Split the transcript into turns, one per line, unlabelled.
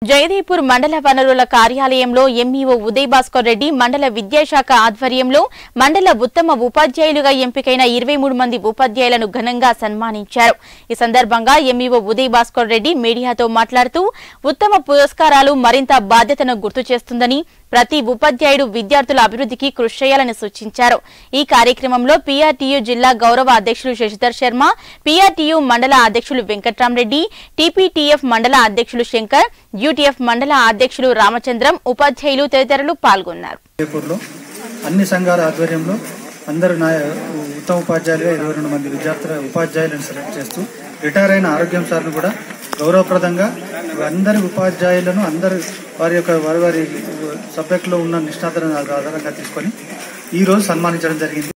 జయదేపూర్ మండల వనరుల కార్యాలయంలో ఎంఈఓ ఉదయ్ భాస్కర్ రెడ్డి మండల విద్యాశాఖ ఆధ్వర్యంలో మండల ఉత్తమ ఉపాధ్యాయులుగా ఎంపికైన ఇరవై మూడు మంది ఉపాధ్యాయులను ఘనంగా సన్మానించారు ఈ సందర్భంగా ఎంఈఓ ఉదయ్ భాస్కర్ రెడ్డి మీడియాతో మాట్లాడుతూ ఉత్తమ పురస్కారాలు మరింత బాధ్యతను గుర్తు చేస్తుందని ప్రతి ఉపాధ్యాయుడు విద్యార్థుల అభివృద్ధికి కృషి చేయాలని సూచించారు ఈ కార్యక్రమంలో పీఆర్టీయూ జిల్లా గౌరవ అధ్యక్షులు శశిధర్ శర్మ పీఆర్టీయూ మండల అధ్యక్షులు వెంకట్రామరెడ్డి టీపీటీఎఫ్ మండల అధ్యక్షులు శంకర్ యూటీఎఫ్ మండల అధ్యక్షులు రామచంద్రం ఉపాధ్యాయులు తదితరులు పాల్గొన్నారు
జయపూర్లో అన్ని సంఘాల ఆధ్వర్యంలో అందరు నాయ ఉత్తమ ఉపాధ్యాయులుగా ఇరవై రెండు మంది విద్యార్థుల ఉపాధ్యాయులను సెలెక్ట్ చేస్తూ రిటైర్ అయిన ఆరోగ్యం సార్ను కూడా గౌరవప్రదంగా అందరి ఉపాధ్యాయులను అందరు వారి యొక్క వారి వారి సబ్జెక్టులో ఉన్న నిష్ణాతలను ఆధారంగా తీసుకొని ఈ రోజు సన్మానించడం జరిగింది